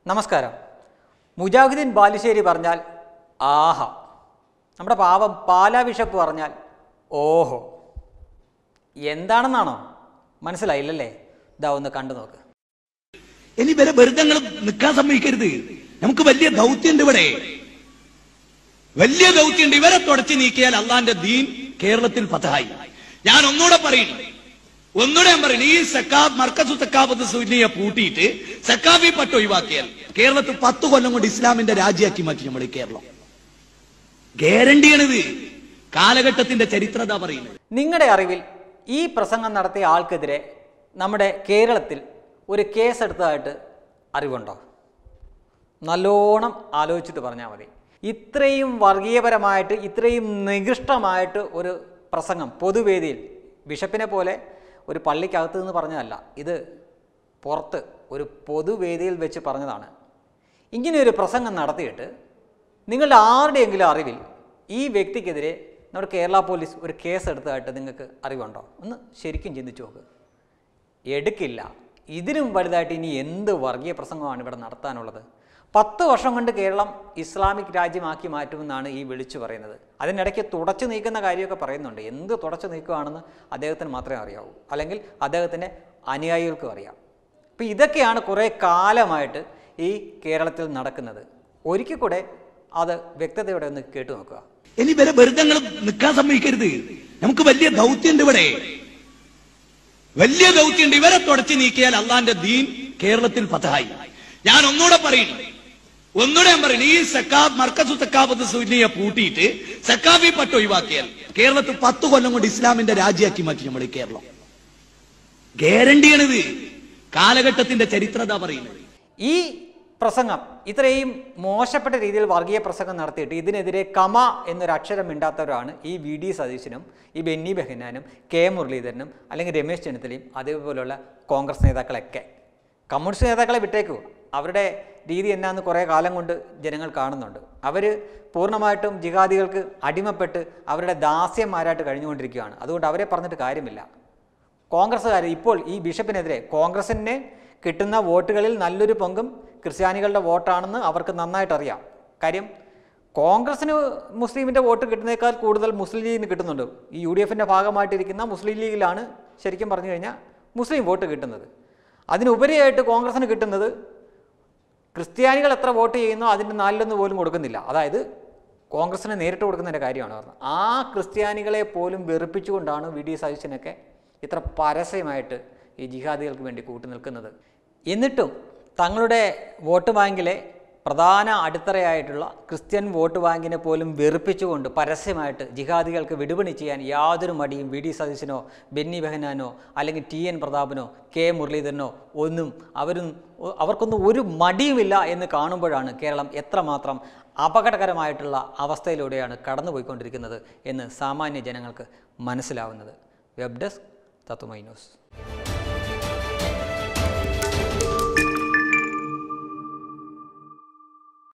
നമസ്കാരം മുജാഹിദ്ദീൻ ബാലുശ്ശേരി പറഞ്ഞാൽ ആഹ നമ്മുടെ പാവം പാലാ ബിഷപ്പ് പറഞ്ഞാൽ ഓഹോ എന്താണെന്നാണോ മനസ്സിലായില്ലല്ലേ ഇതാ ഒന്ന് കണ്ടു നോക്ക് ഇനി ഇവരെ വെറുതെ നിൽക്കാൻ സമ്മതിക്കരുത് നമുക്ക് വലിയ ദൗത്യമുണ്ട് ഇവിടെ വലിയ ദൗത്യമുണ്ട് ഇവരെ തുടച്ചു നീക്കിയാൽ അള്ളാന്റെ ദീൻ കേരളത്തിൽ പതായി ഞാൻ ഒന്നുകൂടെ പറയുന്നു ഒന്നുകൂടെ ഞാൻ പറയുന്നു ഈ സക്കാബ് മർക്കസു സക്കാബത്ത് സുന്നിയെ പൂട്ടിയിട്ട് സക്കാബി പട്ട് ഒഴിവാക്കിയാൽ കേരളത്തിൽ പത്ത് കൊല്ലം കൊണ്ട് ഇസ്ലാമിന്റെ രാജ്യമാക്കി മാറ്റി നമ്മൾ ഈ കേരളം ഗ്യാരണ്ടിയാണിത് കാലഘട്ടത്തിന്റെ ചരിത്രത പറയുന്നത് നിങ്ങളുടെ അറിവിൽ ഈ പ്രസംഗം നടത്തിയ ആൾക്കെതിരെ നമ്മുടെ കേരളത്തിൽ ഒരു കേസെടുത്തതായിട്ട് അറിവുണ്ടോ നല്ലോണം ആലോചിച്ചിട്ട് പറഞ്ഞാൽ മതി ഇത്രയും വർഗീയപരമായിട്ട് ഇത്രയും നികൃഷ്ടമായിട്ട് ഒരു പ്രസംഗം പൊതുവേദിയിൽ ബിഷപ്പിനെ പോലെ ഒരു പള്ളിക്കകത്ത് നിന്ന് പറഞ്ഞതല്ല ഇത് പുറത്ത് ഒരു പൊതുവേദിയിൽ വെച്ച് പറഞ്ഞതാണ് ഇങ്ങനെ ഒരു പ്രസംഗം നടത്തിയിട്ട് നിങ്ങളുടെ ആരുടെയെങ്കിലും അറിവിൽ ഈ വ്യക്തിക്കെതിരെ നമ്മുടെ കേരള പോലീസ് ഒരു കേസ് എടുത്തതായിട്ട് നിങ്ങൾക്ക് അറിവുണ്ടോ ഒന്ന് ശരിക്കും ചിന്തിച്ചു നോക്ക് എടുക്കില്ല ഇതിനും വലുതായിട്ട് ഇനി എന്ത് വർഗീയ പ്രസംഗമാണ് ഇവിടെ നടത്താനുള്ളത് പത്ത് വർഷം കൊണ്ട് കേരളം ഇസ്ലാമിക് രാജ്യമാക്കി മാറ്റുമെന്നാണ് ഈ വിളിച്ചു പറയുന്നത് അതിനിടയ്ക്ക് തുടച്ചു നീക്കുന്ന കാര്യമൊക്കെ പറയുന്നുണ്ട് എന്ത് തുടച്ചു നീക്കുകയാണെന്ന് അദ്ദേഹത്തിന് മാത്രമേ അറിയാവൂ അല്ലെങ്കിൽ അദ്ദേഹത്തിൻ്റെ അനുയായികൾക്കും അറിയാം അപ്പോൾ ഇതൊക്കെയാണ് കുറേ കാലമായിട്ട് ഈ കേരളത്തിൽ നടക്കുന്നത് ഒരിക്കൽ കൂടെ അത് വ്യക്തതയോടെ ഒന്ന് കേട്ടു നോക്കുക ഇനി ഇവരെ വെറുതെ നിൽക്കാൻ സമ്മതിക്കരുത് നമുക്ക് വലിയ ദൗത്യമുണ്ട് ഇവിടെ വലിയ ദൗത്യമുണ്ട് ഇവരെ തുടച്ചു നീക്കിയാൽ അള്ളാന്റെ ദീൻ കേരളത്തിൽ പതായി ഞാൻ ഒന്നുകൂടെ പറയുന്നു ഒന്നുകൂടെ ഞാൻ പറയുന്നു ഈ സക്കാബ് മർക്കസു സക്കാബത്ത് സുന്നിയെ പൂട്ടിയിട്ട് സക്കാബി പട്ട് ഒഴിവാക്കിയാൽ കേരളത്തിൽ പത്ത് കൊല്ലം കൊണ്ട് ഇസ്ലാമിന്റെ രാജ്യമാക്കി മാറ്റി നമ്മൾ ഈ കേരളം ഗ്യാരണ്ടിയാണിത് കാലഘട്ടത്തിന്റെ ചരിത്രത പറയുന്നത് ഈ പ്രസംഗം ഇത്രയും മോശപ്പെട്ട രീതിയിൽ വർഗീയ പ്രസംഗം നടത്തിയിട്ട് ഇതിനെതിരെ കമ എന്നൊരു അക്ഷരം മിണ്ടാത്തവരാണ് ഈ വി ഡി സതീശനും ഈ ബെന്നി ബെഹനാനും കെ മുരളീധരനും അല്ലെങ്കിൽ രമേശ് ചെന്നിത്തലയും അതേപോലുള്ള കോൺഗ്രസ് നേതാക്കളൊക്കെ കമ്മ്യൂണിസ്റ്റ് നേതാക്കളെ വിട്ടേക്കൂ അവരുടെ രീതി എന്നാന്ന് കുറേ കാലം കൊണ്ട് ജനങ്ങൾ കാണുന്നുണ്ട് അവർ പൂർണ്ണമായിട്ടും ജിഹാദികൾക്ക് അടിമപ്പെട്ട് അവരുടെ ദാസ്യന്മാരായിട്ട് കഴിഞ്ഞുകൊണ്ടിരിക്കുകയാണ് അതുകൊണ്ട് അവരെ പറഞ്ഞിട്ട് കാര്യമില്ല കോൺഗ്രസ്സുകാർ ഇപ്പോൾ ഈ ബിഷപ്പിനെതിരെ കോൺഗ്രസിന് കിട്ടുന്ന വോട്ടുകളിൽ നല്ലൊരു പങ്കും ക്രിസ്ത്യാനികളുടെ വോട്ടാണെന്ന് അവർക്ക് നന്നായിട്ട് അറിയാം കാര്യം കോൺഗ്രസിന് മുസ്ലിമിൻ്റെ വോട്ട് കിട്ടുന്നേക്കാൾ കൂടുതൽ മുസ്ലിം ലീഗിന് കിട്ടുന്നുണ്ട് ഈ യു ഡി എഫിൻ്റെ ഭാഗമായിട്ടിരിക്കുന്ന മുസ്ലിം ലീഗിലാണ് ശരിക്കും പറഞ്ഞു കഴിഞ്ഞാൽ മുസ്ലിം വോട്ട് കിട്ടുന്നത് അതിനുപരിയായിട്ട് കോൺഗ്രസിന് കിട്ടുന്നത് ക്രിസ്ത്യാനികൾ എത്ര വോട്ട് ചെയ്യുന്നോ അതിൻ്റെ നാലിലൊന്ന് പോലും കൊടുക്കുന്നില്ല അതായത് കോൺഗ്രസിന് നേരിട്ട് കൊടുക്കുന്നതിൻ്റെ കാര്യമാണ് പറഞ്ഞത് ആ ക്രിസ്ത്യാനികളെ പോലും വെറുപ്പിച്ചുകൊണ്ടാണ് വി ഡി സതീശനൊക്കെ ഇത്ര പരസ്യമായിട്ട് ഈ ജിഹാദികൾക്ക് വേണ്ടി കൂട്ടു നിൽക്കുന്നത് എന്നിട്ടും തങ്ങളുടെ വോട്ട് ബാങ്കിലെ പ്രധാന അടിത്തറയായിട്ടുള്ള ക്രിസ്ത്യൻ വോട്ട് ബാങ്കിനെ പോലും വെറുപ്പിച്ചുകൊണ്ട് പരസ്യമായിട്ട് ജിഹാദികൾക്ക് വിടുപണി ചെയ്യാൻ യാതൊരു മടിയും വി ഡി സതീശനോ ബെന്നി ബെഹനാനോ അല്ലെങ്കിൽ ടി എൻ പ്രതാപനോ കെ മുരളീധരനോ ഒന്നും അവരും അവർക്കൊന്നും ഒരു മടിയുമില്ല എന്ന് കാണുമ്പോഴാണ് കേരളം എത്രമാത്രം അപകടകരമായിട്ടുള്ള അവസ്ഥയിലൂടെയാണ് കടന്നുപോയിക്കൊണ്ടിരിക്കുന്നത് എന്ന് സാമാന്യ ജനങ്ങൾക്ക് മനസ്സിലാവുന്നത് വെബ് ഡെസ്ക് തത്തുമൈ ന്യൂസ്